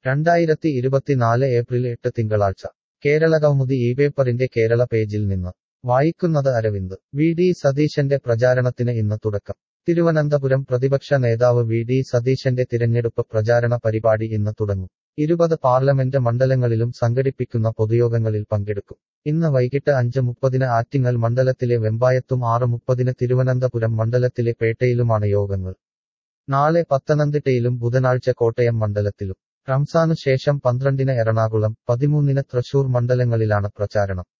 രണ്ടായിരത്തി ഇരുപത്തിനാല് ഏപ്രിൽ എട്ട് തിങ്കളാഴ്ച കേരളകൗമുദി ഈ പേപ്പറിന്റെ കേരള പേജിൽ നിന്ന് വായിക്കുന്നത് അരവിന്ദ് വി ഡി സതീശന്റെ പ്രചാരണത്തിന് ഇന്ന് തുടക്കം തിരുവനന്തപുരം പ്രതിപക്ഷ നേതാവ് വി ഡി സതീശന്റെ തിരഞ്ഞെടുപ്പ് പ്രചാരണ പരിപാടി ഇന്ന് തുടങ്ങും ഇരുപത് പാർലമെന്റ് മണ്ഡലങ്ങളിലും സംഘടിപ്പിക്കുന്ന പൊതുയോഗങ്ങളിൽ പങ്കെടുക്കും ഇന്ന് വൈകിട്ട് അഞ്ച് മുപ്പതിന് ആറ്റിങ്ങൽ മണ്ഡലത്തിലെ വെമ്പായത്തും ആറ് മുപ്പതിന് തിരുവനന്തപുരം മണ്ഡലത്തിലെ പേട്ടയിലുമാണ് യോഗങ്ങൾ നാളെ പത്തനംതിട്ടയിലും ബുധനാഴ്ച കോട്ടയം മണ്ഡലത്തിലും റംസാനു ശേഷം പന്ത്രണ്ടിന് എറണാകുളം പതിമൂന്നിന് തൃശൂർ മണ്ഡലങ്ങളിലാണ് പ്രചാരണം